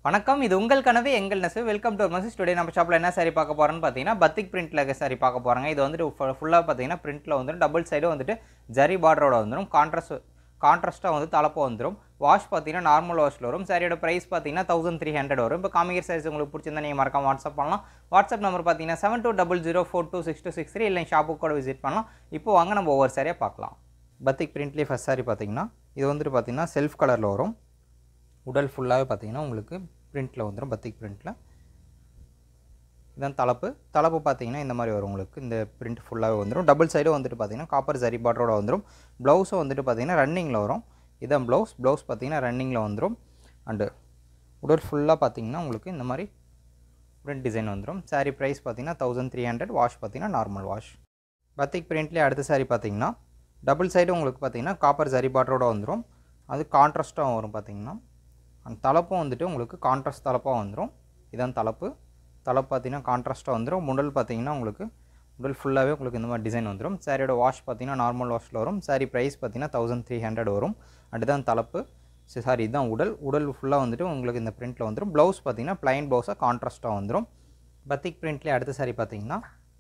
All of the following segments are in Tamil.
வணக்கம் இது உங்கள் கனவு எங்கள் நெசவு வெல்கம் டு மசிஸ் டுடே நம்ம ஷாப்பில் என்ன சாரி பார்க்க போகிறோன்னு பார்த்தீங்கன்னா பத்திக் பிரிண்ட்டில் சாரி பார்க்க போகிறாங்க இது வந்துட்டு ஃபுல்லாக பார்த்தீங்கன்னா பிரிண்ட்டில் வந்துடும் டபுள் சைடும் வந்துட்டு ஜரி பார்டரோட வந்துடும் கான்ட்ராஸ்ட் கான்ட்ராஸ்ட்டாக வந்து தலைப்பு வந்துடும் வாஷ் பார்த்தீங்கன்னா நார்மல் வாஷில் வரும் சாரியோட ப்ரைஸ் பார்த்தீங்கன்னா தௌசண்ட் த்ரீ ஹண்ட்ரட் வரும் இப்போ காமிகர் சைஸ் உங்களுக்கு பிடிச்சிருந்தா நீங்கள் மறக்காம வாட்ஸ்அப் பண்ணலாம் வாட்ஸ்அப் நம்பர் பார்த்தீங்கன்னா seven two double zero four two six two six three இல்லை ஷாப்புக்கு கூட விசிட் பண்ணலாம் இப்போ வாங்க நம்ம ஒவ்வொரு சாரியாக பார்க்கலாம் பத்திக் பிரிண்ட்லேயே ஃபஸ்ட் சாரி பார்த்தீங்கன்னா இது வந்துட்டு பார்த்தீங்கன்னா செல்ஃப் கலரில் வரும் உடல் ஃபுல்லாகவே பார்த்தீங்கன்னா உங்களுக்கு பிரிண்ட்டில் வந்துடும் பத்திக் பிரிண்ட்டில் இதான் தலைப்பு தலைப்பு பார்த்தீங்கன்னா இந்த மாதிரி வரும் உங்களுக்கு இந்த பிரிண்ட் ஃபுல்லாகவே வந்துடும் டபுள் சைடும் வந்துட்டு பார்த்தீங்கன்னா காப்பர் ஜரி பார்டரோட வந்துடும் ப்ளவுஸும் வந்துட்டு பார்த்தீங்கன்னா ரன்னிங்கில் வரும் இதான் ப்ளவுஸ் ப்ளவுஸ் பார்த்தீங்கன்னா ரன்னிங்கில் வந்துடும் அண்டு உடல் ஃபுல்லாக பார்த்தீங்கன்னா உங்களுக்கு இந்த மாதிரி பிரிண்ட் டிசைன் வந்துடும் சாரீ ப்ரைஸ் பார்த்தீங்கன்னா தௌசண்ட் த்ரீ ஹண்ட்ரட் வாஷ் பார்த்தீங்கன்னா நார்மல் வாஷ் பத்திக் பிரிண்ட்லேயே அடுத்த சாரீ பார்த்தீங்கன்னா டபுள் சைடு உங்களுக்கு பார்த்தீங்கன்னா காப்பர் ஜரி பார்டரோட வந்துடும் அது கான்ட்ராஸ்ட்டாக வரும் பார்த்தீங்கன்னா அந்த தலைப்பும் வந்துட்டு உங்களுக்கு கான்ட்ராஸ்ட் தலைப்பாக வந்துடும் இதான் தலைப்பு தலைப்பு பார்த்தீங்கன்னா கான்ட்ராஸ்ட்டாக வந்துடும் முடல் பார்த்தீங்கன்னா உங்களுக்கு உடல் ஃபுல்லாகவே உங்களுக்கு இந்த மாதிரி டிசைன் வந்துடும் சாரியோட வாஷ் பார்த்தீங்கன்னா நார்மல் வாஷில் வரும் சாரி ப்ரைஸ் பார்த்தீங்கன்னா தௌசண்ட் த்ரீ ஹண்ட்ரட் வரும் அதுதான் தலைப்பு சாரி இதுதான் உடல் உடல் ஃபுல்லாக வந்துட்டு உங்களுக்கு இந்த பிரிண்ட்டில் வந்துடும் ப்ளவுஸ் பார்த்தீங்கன்னா ப்ளைன் ப்ளவுஸாக கான்ட்ராஸ்ட்டாக வந்துடும் பத்திக் பிரிண்ட்லேயே அடுத்த சாரி பார்த்தீங்கன்னா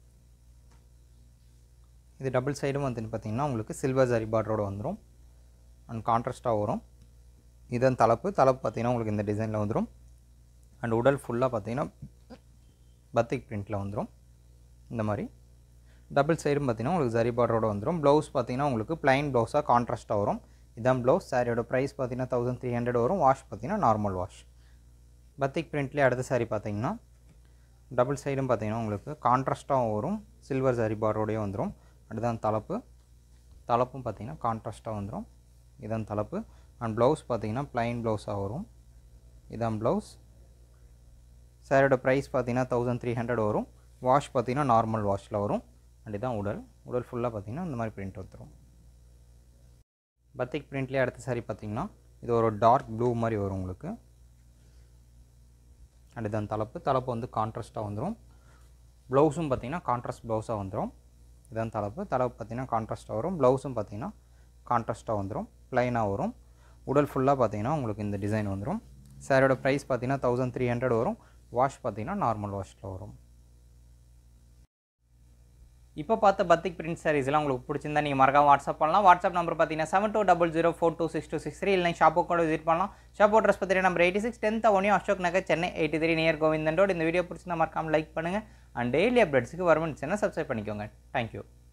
இது டபுள் சைடும் வந்துட்டு பார்த்தீங்கன்னா உங்களுக்கு சில்வர் ஜரி பார்டரோட வந்துடும் அண்ட் கான்ட்ராஸ்ட்டாக வரும் இதன் தலைப்பு தலைப்பு பார்த்தீங்கன்னா உங்களுக்கு இந்த டிசைனில் வந்துடும் அண்ட் உடல் ஃபுல்லாக பார்த்தீங்கன்னா பத்திக் பிரிண்ட்டில் வந்துடும் இந்த மாதிரி டபுள் சைடும் பார்த்தீங்கன்னா உங்களுக்கு ஜரி பார்டரோட வந்துடும் ப்ளவுஸ் பார்த்தீங்கன்னா உங்களுக்கு ப்ளைன் ப்ளவுஸாக கான்ட்ராஸ்ட்டாக வரும் இதான் ப்ளவுஸ் சாரியோட ப்ரைஸ் பார்த்தீங்கன்னா தௌசண்ட் த்ரீ ஹண்ட்ரட் வரும் வாஷ் பார்த்தீங்கன்னா நார்மல் வாஷ் பத்திக் பிரிண்ட்லேயே அடுத்த சாரி பார்த்தீங்கன்னா டபுள் சைடும் பார்த்தீங்கன்னா உங்களுக்கு கான்ட்ராஸ்ட்டாகவும் வரும் சில்வர் ஜரி பார்டரோடய வந்துடும் அதுதான் தலைப்பு தலைப்பும் பார்த்தீங்கன்னா கான்ட்ராஸ்ட்டாக வந்துடும் இதான் தலைப்பு அண்ட் ப்ளவுஸ் பார்த்தீங்கன்னா ப்ளைன் ப்ளவுஸாக வரும் இதான் ப்ளவுஸ் சாரியோட ப்ரைஸ் பார்த்தீங்கன்னா தௌசண்ட் த்ரீ ஹண்ட்ரட் வரும் வாஷ் பார்த்தீங்கன்னா நார்மல் வாஷில் வரும் அண்ட் இதான் உடல் உடல் ஃபுல்லாக பார்த்தீங்கன்னா இந்த மாதிரி பிரிண்ட் வந்துடும் பத்திக் பிரிண்ட்லேயே அடுத்த சாரி பார்த்தீங்கன்னா இது ஒரு டார்க் ப்ளூ மாதிரி வரும் உங்களுக்கு அண்ட் இதான் தலைப்பு தலைப்பு வந்து கான்ட்ராஸ்ட்டாக வந்துடும் ப்ளவுஸும் பார்த்தீங்கன்னா கான்ட்ராஸ்ட் ப்ளவுஸாக வந்துடும் இதான் தலைப்பு தலைப்பு பார்த்தீங்கன்னா கான்ட்ராஸ்ட்டாக வரும் ப்ளவுஸும் பார்த்தீங்கன்னா கான்ட்ராஸ்ட்டாக வந்துடும் ப்ளைனாக வரும் உடல் ஃபுல்லாக பார்த்தீங்கன்னா உங்களுக்கு இந்த டிசைன் வந்துடும் சாரியோட ப்ரைஸ் பார்த்தீங்கன்னா தௌசண்ட் த்ரீ ஹண்ட்ரட் வரும் வாஷ் பார்த்தீங்கன்னா நார்மல் வாஷில் வரும் இப்போ பார்த்த பத்திக் பிரிண்ட் சாரீஸ்லாம் உங்களுக்கு பிடிச்சிருந்தா நீங்கள் மறக்காம வாட்ஸ்அப் பண்ணலாம் வாட்ஸ்அப் நம்பர் பார்த்தீங்கன்னா seven two double zero four two six two six three இல்லை ஷாப்புக்கு கூட விசிட் பண்ணலாம் ஷாப் அட்ரஸ் பார்த்தீங்கன்னா நம்பர் எயிட்டி சிக்ஸ் டென்த் ஒன்னியும் Ashok Nagar Chennai eighty three near Govindan road இந்த வீடியோ பிடிச்சிருந்தா மறக்காம லைக் பண்ணுங்கள் அண்ட் டெய்லி அப்டேட்ஸுக்கு வரமெண்ட்ஸ் என்ன சப்ஸ்கிரைப் பண்ணிக்கோங்க தேங்க்யூ